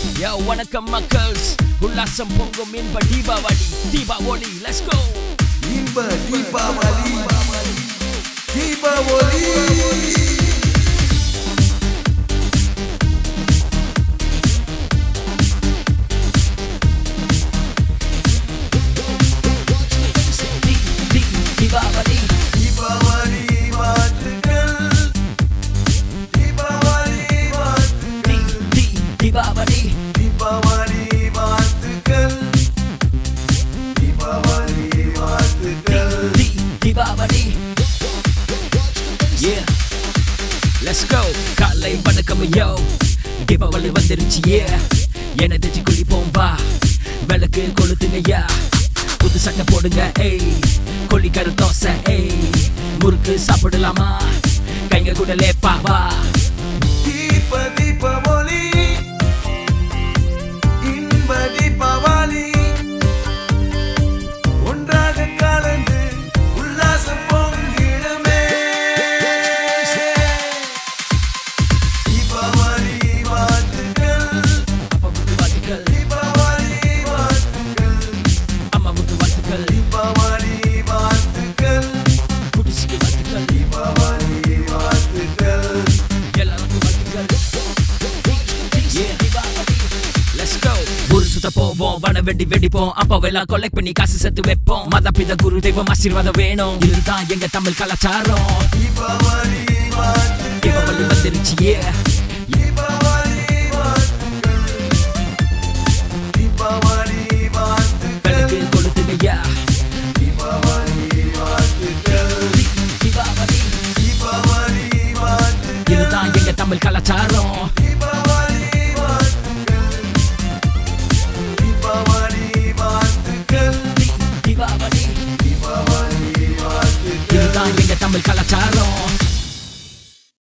யோ வணக்கம் மக்கள்ஸ் உல்லாசம் பொங்கும் இன்ப தீபாவளி தீபாவளி லெட்ஸ் கோ இன்ப தீபாவளி தீபாவளி தீபாவளி தீபாவளி வாழ்த்துக்கள் தீபாவளி வாழ்த்துக்கள் தீபாவளி தீபாவளி வாழ்த்துக்கள் தீபாவளி வாழ்த்துக்கள் தீபாவளி Yeah Let's go காலை வணக்கம் யோ தீபாவளி வந்துருச்சு yeah என்ன தெரிஞ்சு குளிப்போம் வா விளக்கு கொளுத்துங்க யா புது சட்டை போடுங்க ஏய் கொல்லிக்கரு தோசை ஏய் முறுக்கு சாப்பிடலாமா கைங்க கூட லேப்பா வா தீப தீபாவளி இன்ப தீபாவளி ஒன்றாக கலந்து உல்லாசம் பொங்கிடுமே தீபாவளி வாழ்த்துக்கள் அப்பா விட்டு வாழ்த்துக்கள் தீபாவளி வாழ்த்துக்கள் அம்மா விட்டு வாழ்த்துக்கள் தீபாவளி வாழ்த்துக்கள் குடிசிக்கு வாழ்த்துக்கள் தீபாவளி வாழ்த்துக்கள் எல்லாருக்கும் வாழ்த்துக்கள் Yeah. Let's go. ஊரு சுத்த போவோம் வன வெடி வெடிப்போம் அப்பாவெல்லாம் கொலெக்ட் பண்ணி காசு சேர்த்து வைப்போம் மத பித குரு தெய்வம் ஆசீர்வாதம் வேணும் இதுதான் எங்க தமிழ் கலாச்சாரம் தீபாவளி வாழ்த்துக்கள் தீபாவளி வந்துருச்சு yeah. தீபாவளி வாழ்த்துக்கள் தீபாவளி வாழ்த்துக்கள் விளக்கு கொளுத்துங்கய்யா தீபாவளி வாழ்த்துக்கள் தீபாவளி தீபாவளி வாழ்த்துக்கள் இதுதான் எங்க தமிழ் கலாச்சாரம் தீபாவளி வாழ்த்துக்கள் தீபாவளி வாழ்த்துக்கள் தீபாவளி தீபாவளி வாழ்த்துக்கள் இதுதான் எங்க தமிழ் கலாச்சாரம்